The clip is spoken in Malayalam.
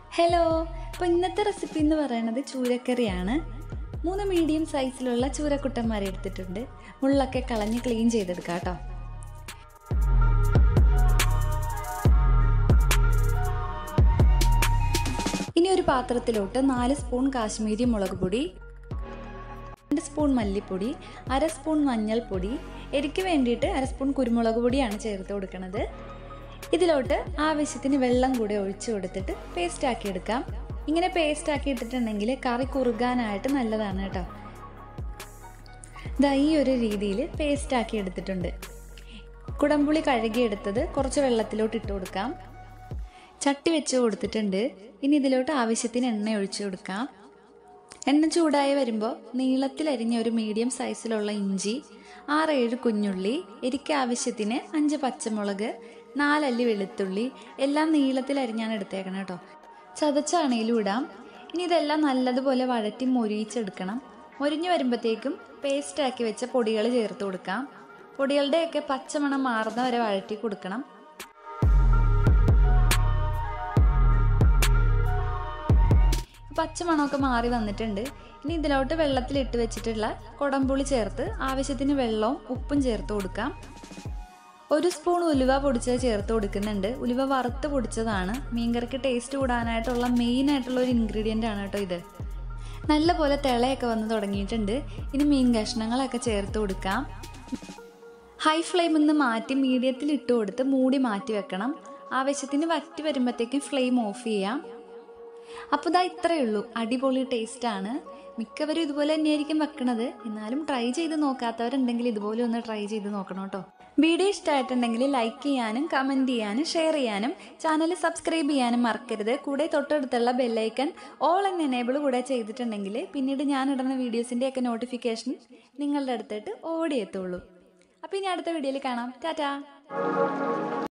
ഹലോ അപ്പോൾ ഇന്നത്തെ റെസിപ്പി എന്ന് പറയുന്നത് ചൂരക്കറിയാണ് മൂന്ന് മീഡിയം സൈസിലുള്ള ചൂരക്കുട്ടന്മാരെ എടുത്തിട്ടുണ്ട് മുള്ളൊക്കെ കളഞ്ഞ് ക്ലീൻ ചെയ്തെടുക്കാം കേട്ടോ ഇനി ഒരു പാത്രത്തിലോട്ട് നാല് സ്പൂൺ കാശ്മീരി മുളക് പൊടി രണ്ട് സ്പൂൺ മല്ലിപ്പൊടി അര സ്പൂൺ മഞ്ഞൾപ്പൊടി എരിക്ക് വേണ്ടിയിട്ട് അര സ്പൂൺ കുരുമുളക് പൊടിയാണ് ചേർത്ത് കൊടുക്കുന്നത് ഇതിലോട്ട് ആവശ്യത്തിന് വെള്ളം കൂടെ ഒഴിച്ചു കൊടുത്തിട്ട് പേസ്റ്റ് ആക്കി എടുക്കാം ഇങ്ങനെ പേസ്റ്റ് ആക്കി ഇട്ടിട്ടുണ്ടെങ്കിൽ കറി കുറുകാനായിട്ട് നല്ലതാണ് കേട്ടോ ഇതാ ഈ ഒരു രീതിയിൽ പേസ്റ്റ് ആക്കി എടുത്തിട്ടുണ്ട് കുടംപുളി കഴുകിയെടുത്തത് കുറച്ച് വെള്ളത്തിലോട്ട് ഇട്ട് കൊടുക്കാം ചട്ടി വെച്ച് കൊടുത്തിട്ടുണ്ട് ഇനി ഇതിലോട്ട് ആവശ്യത്തിന് എണ്ണ ഒഴിച്ചു കൊടുക്കാം എണ്ണ ചൂടായി വരുമ്പോൾ നീളത്തിൽ അരിഞ്ഞ ഒരു മീഡിയം സൈസിലുള്ള ഇഞ്ചി ആറേഴ് കുഞ്ഞുള്ളി എരിക്ക് ആവശ്യത്തിന് അഞ്ച് പച്ചമുളക് നാലല്ലി വെളുത്തുള്ളി എല്ലാം നീളത്തിൽ അരിഞ്ഞാണ് എടുത്തേക്കണം കേട്ടോ ചതച്ചാണേലും ഇടാം ഇനി ഇതെല്ലാം നല്ലതുപോലെ വഴറ്റി മൊരിയിച്ചെടുക്കണം മൊരിഞ്ഞു വരുമ്പോഴത്തേക്കും പേസ്റ്റ് ആക്കി വെച്ച പൊടികൾ ചേർത്ത് കൊടുക്കാം പൊടികളുടെയൊക്കെ പച്ചമണം മാറുന്ന വരെ വഴറ്റി കൊടുക്കണം പച്ചമണമൊക്കെ മാറി വന്നിട്ടുണ്ട് ഇനി ഇതിലോട്ട് വെള്ളത്തിൽ ഇട്ട് വെച്ചിട്ടുള്ള കുടംപുളി ചേർത്ത് ആവശ്യത്തിന് വെള്ളവും ഉപ്പും ചേർത്ത് കൊടുക്കാം ഒരു സ്പൂൺ ഉലുവ പൊടിച്ചത് ചേർത്ത് കൊടുക്കുന്നുണ്ട് ഉലുവ വറുത്ത് പൊടിച്ചതാണ് മീൻകറിക്ക് ടേസ്റ്റ് കൂടാനായിട്ടുള്ള മെയിൻ ആയിട്ടുള്ള ഒരു ഇൻഗ്രീഡിയൻ്റ് ആണ് കേട്ടോ ഇത് നല്ലപോലെ തിളയൊക്കെ വന്ന് തുടങ്ങിയിട്ടുണ്ട് ഇനി മീൻ കഷ്ണങ്ങളൊക്കെ ചേർത്ത് കൊടുക്കാം ഹൈ ഫ്ലെയിമിൽ നിന്ന് മാറ്റി മീഡിയത്തിൽ ഇട്ട് കൊടുത്ത് മൂടി മാറ്റി വെക്കണം ആവശ്യത്തിന് വറ്റി വരുമ്പോഴത്തേക്കും ഫ്ലെയിം ഓഫ് ചെയ്യാം അപ്പോൾ ഇതാ ഇത്രയേ ഉള്ളൂ അടിപൊളി ടേസ്റ്റാണ് മിക്കവരും ഇതുപോലെ തന്നെയായിരിക്കും വെക്കണത് എന്നാലും ട്രൈ ചെയ്ത് നോക്കാത്തവരുണ്ടെങ്കിൽ ഇതുപോലെ ഒന്ന് ട്രൈ ചെയ്ത് നോക്കണം കേട്ടോ വീഡിയോ ഇഷ്ടമായിട്ടുണ്ടെങ്കിൽ ലൈക്ക് ചെയ്യാനും കമൻറ്റ് ചെയ്യാനും ഷെയർ ചെയ്യാനും ചാനൽ സബ്സ്ക്രൈബ് ചെയ്യാനും മറക്കരുത് കൂടെ തൊട്ടടുത്തുള്ള ബെല്ലൈക്കൺ ഓൾ എന്ന് എനേബിൾ കൂടെ ചെയ്തിട്ടുണ്ടെങ്കിൽ പിന്നീട് ഞാൻ ഇടുന്ന വീഡിയോസിൻ്റെയൊക്കെ നോട്ടിഫിക്കേഷൻ നിങ്ങളുടെ അടുത്തോട്ട് ഓടിയെത്തുള്ളൂ അപ്പോൾ ഇനി അടുത്ത വീഡിയോയിൽ കാണാം ടാറ്റാ